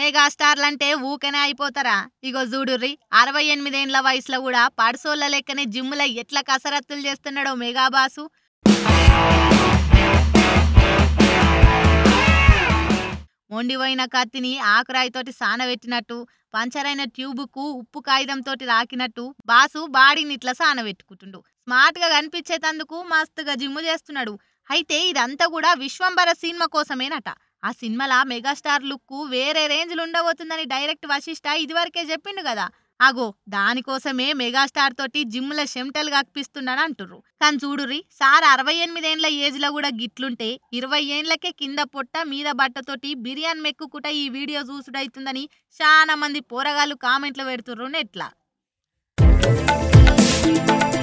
మెగాస్టార్లంటే ఊకనే అయిపోతారా ఇగో చూడుర్రి అరవై ఎనిమిదేండ్ల వయసులో కూడా పడుసోళ్ళ లెక్కనే జిమ్ముల ఎట్లా కసరత్తులు చేస్తున్నాడో మెగాబాసు మొండిపోయిన కత్తిని ఆకురాయితోటి సానబెట్టినట్టు పంచరైన ట్యూబుకు ఉప్పు కాగితంతోటి రాకినట్టు బాసు బాడీని ఇట్లా సానబెట్టుకుంటుండు స్మార్ట్ గా కనిపించేటందుకు మస్తుగా జిమ్ చేస్తున్నాడు అయితే ఇదంతా కూడా విశ్వంబర సినిమా కోసమేనట ఆ సినిమాల మెగాస్టార్ లుక్ వేరే రేంజ్లు ఉండబోతుందని డైరెక్ట్ వశిష్ట ఇదివరకే చెప్పిండు కదా అగో దానికోసమే మెగాస్టార్ తోటి జిమ్ల చెమటలు కప్పిస్తున్నాడు అంటుర్రు కానీ చూడుర్రి సార్ అరవై ఎనిమిదేండ్ల ఏజ్ లో కూడా గిట్లుంటే ఇరవై ఏండ్లకే కింద పొట్ట మీద బట్టతోటి బిర్యానీ మెక్కుకుట ఈ వీడియో చూసుడైతుందని చాలా మంది పోరగాళ్ళు కామెంట్లు పెడుతుర్రు నెట్లా